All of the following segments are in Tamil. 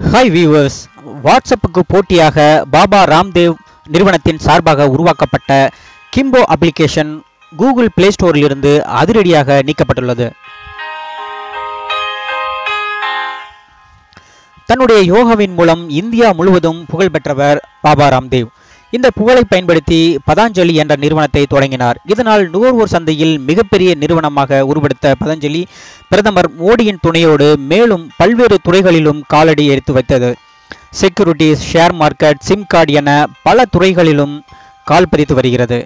ஹாய் வியூவர்ஸ் வாட்ஸ்அப்புக்கு போட்டியாக பாபா ராம்தேவ் நிறுவனத்தின் சார்பாக உருவாக்கப்பட்ட கிம்போ அப்ளிகேஷன் கூகுள் பிளே ஸ்டோரிலிருந்து அதிரடியாக நீக்கப்பட்டுள்ளது தன்னுடைய யோகாவின் மூலம் இந்தியா முழுவதும் புகழ் பெற்றவர் பாபா ராம்தேவ் இந்த புகழை பயன்படுத்தி பதாஞ்சலி என்ற நிறுவனத்தை தொடங்கினார் இதனால் நுகர்வோர் சந்தையில் மிகப்பெரிய நிறுவனமாக உருவெடுத்த பதஞ்சலி பிரதமர் மோடியின் துணையோடு மேலும் பல்வேறு துறைகளிலும் காலடி எடுத்து வைத்தது securities share market SIM card என பல துறைகளிலும் கால் பதித்து வருகிறது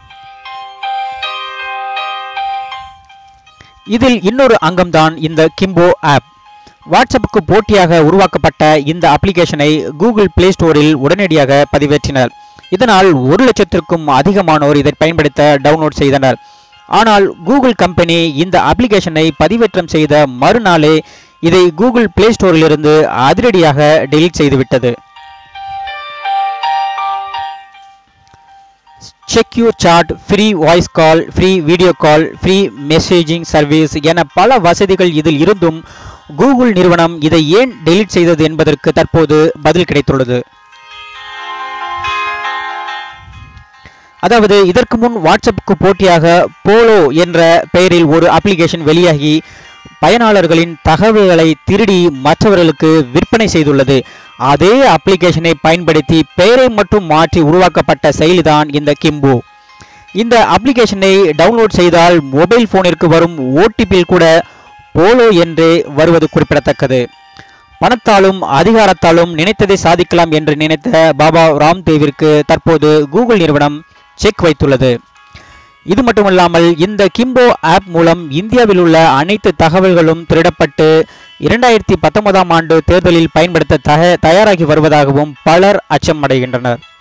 இதில் இன்னொரு அங்கம்தான் இந்த கிம்போ ஆப் வாட்ஸ்அப்புக்கு போட்டியாக உருவாக்கப்பட்ட இந்த அப்ளிகேஷனை கூகுள் பிளே ஸ்டோரில் உடனடியாக பதிவேற்றினர் இதனால் ஒரு லட்சத்திற்கும் அதிகமானோர் இதை பயன்படுத்த டவுன்லோட் செய்தனர் ஆனால் கூகுள் கம்பெனி இந்த அப்ளிகேஷனை பதிவேற்றம் செய்த மறுநாளே இதை கூகுள் பிளே ஸ்டோரிலிருந்து அதிரடியாக டெலீட் செய்துவிட்டது secure chat free voice call free video call free messaging service என பல வசதிகள் இதில் இருந்தும் கூகுள் நிறுவனம் இதை ஏன் டெலீட் செய்தது என்பதற்கு தற்போது பதில் கிடைத்துள்ளது அதாவது இதற்கு முன் வாட்ஸ்அப்புக்கு போட்டியாக போலோ என்ற பெயரில் ஒரு அப்ளிகேஷன் வெளியாகி பயனாளர்களின் தகவல்களை திருடி மற்றவர்களுக்கு விற்பனை செய்துள்ளது அதே அப்ளிகேஷனை பயன்படுத்தி பெயரை மட்டும் மாற்றி உருவாக்கப்பட்ட செயலிதான் இந்த கிம்பு இந்த அப்ளிகேஷனை டவுன்லோட் செய்தால் மொபைல் போனிற்கு வரும் ஓடிபியில் கூட போலோ என்றே வருவது குறிப்பிடத்தக்கது பணத்தாலும் அதிகாரத்தாலும் நினைத்ததை சாதிக்கலாம் என்று நினைத்த பாபா ராம்தேவிற்கு தற்போது கூகுள் நிறுவனம் செக் வைத்துள்ளது இது மட்டுமல்லாமல் இந்த கிம்போ ஆப் மூலம் இந்தியாவில் உள்ள அனைத்து தகவல்களும் திருடப்பட்டு இரண்டாயிரத்தி பத்தொன்பதாம் ஆண்டு தேர்தலில் பயன்படுத்த தக தயாராகி வருவதாகவும் பலர் அச்சம் அடைகின்றனர்